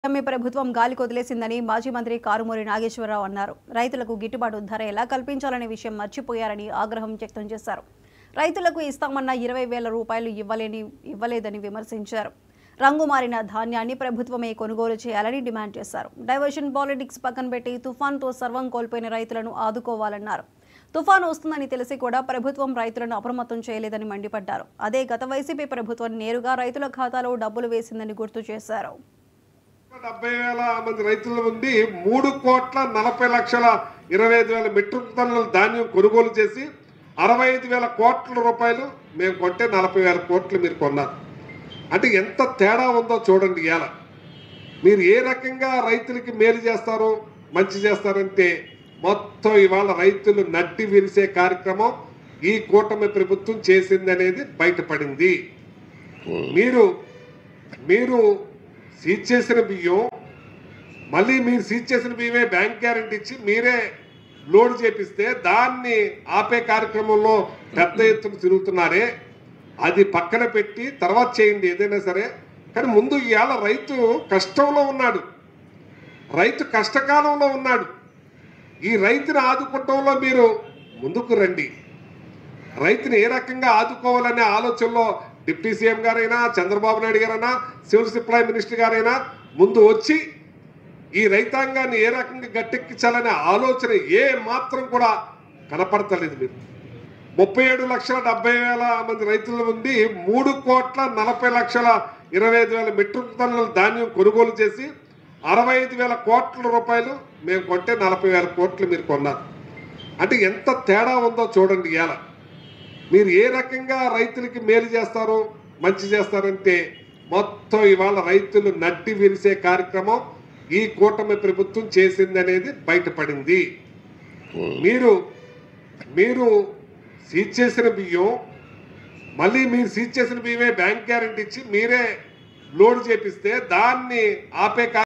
మీ ప్రభుత్వం గాలి కొదిలేసిందని మాజీ మంత్రి కారుమూరి నాగేశ్వరరావు అన్నారు రైతులకు గిట్టుబాటు ధర ఎలా కల్పించాలనే విషయం మర్చిపోయారని ఆగ్రహం వ్యక్తం చేశారు రైతులకు ఇస్తామన్న ఇరవై వేల రూపాయలు ఇవ్వలేని ఇవ్వలేదని విమర్శించారు రంగు మారిన ధాన్యాన్ని ప్రభుత్వమే కొనుగోలు చేయాలని డిమాండ్ చేశారు డైవర్షన్ పాలిటిక్స్ పక్కన పెట్టి తుఫాన్తో సర్వం కోల్పోయిన రైతులను ఆదుకోవాలన్నారు తుఫాను వస్తుందని తెలిసి కూడా ప్రభుత్వం రైతులను అప్రమత్తం చేయలేదని మండిపడ్డారు అదే గత వైసీపీ ప్రభుత్వం నేరుగా రైతుల ఖాతాలో డబ్బులు వేసిందని గుర్తు చేశారు డెబ్బై వేల మంది రైతుల నుండి మూడు కోట్ల నలభై లక్షల ఇరవై ఐదు వేల మెట్రిక్ టన్నుల ధాన్యం కొనుగోలు చేసి అరవై ఐదు వేల కోట్ల రూపాయలు మేము కొంటే నలభై వేల కోట్లు మీరు కొన్నారు అంటే ఎంత తేడా ఉందో చూడండి ఇవాళ మీరు ఏ రకంగా రైతులకి మేలు చేస్తారో మంచి చేస్తారంటే మొత్తం ఇవాళ రైతులు నడ్డి విరిసే కార్యక్రమం ఈ కూటమి ప్రభుత్వం చేసింది అనేది బయటపడింది మీరు మీరు సీజ్ చేసిన బియ్యం మళ్ళీ మీరు సీజ్ చేసిన బియ్యమే బ్యాంక్ గ్యారంటీ ఇచ్చి మీరే లోడ్ చేపిస్తే దాన్ని ఆపే కార్యక్రమంలో పెద్ద ఎత్తున తిరుగుతున్నారే అది పక్కన పెట్టి తర్వాత చేయండి ఏదైనా సరే కానీ ముందు ఇవాళ రైతు కష్టంలో ఉన్నాడు రైతు కష్టకాలంలో ఉన్నాడు ఈ రైతుని ఆదుకుంటంలో మీరు ముందుకు రండి రైతుని ఏ రకంగా ఆదుకోవాలనే ఆలోచనలో డిప్యూటీ సీఎం గారైనా చంద్రబాబు నాయుడు గారైనా సివిల్ సప్లై మినిస్టర్ గారైనా ముందు వచ్చి ఈ రైతాంగాన్ని ఏ రకంగా గట్టెక్కించాలనే ఆలోచన ఏ మాత్రం కూడా కనపడతలేదు మీరు ముప్పై ఏడు లక్షల డెబ్బై వేల మంది రైతుల నుండి మూడు కోట్ల నలభై లక్షల ఇరవై ఐదు వేల మెట్రిక్ టన్నుల ధాన్యం కొనుగోలు చేసి అరవై ఐదు వేల కోట్ల రూపాయలు మేము కొంటే నలభై వేల కోట్లు మీరు కొన్నారు అంటే ఎంత తేడా ఉందో చూడండి ఇవాళ మీరు ఏ రకంగా రైతులకి మేలు చేస్తారో మంచి చేస్తారంటే మొత్తం ఇవాళ రైతులు నడ్డి విరిసే కార్యక్రమం ఈ కూటమి ప్రభుత్వం చేసింది అనేది బయటపడింది మీరు మీరు సీజ్ చేసిన బియ్యం మళ్ళీ మీరు సీజ్ చేసిన బియ్యమే బ్యాంక్ గ్యారంటీ ఇచ్చి మీరే లోడ్ చేపిస్తే దాన్ని ఆపే కార్య-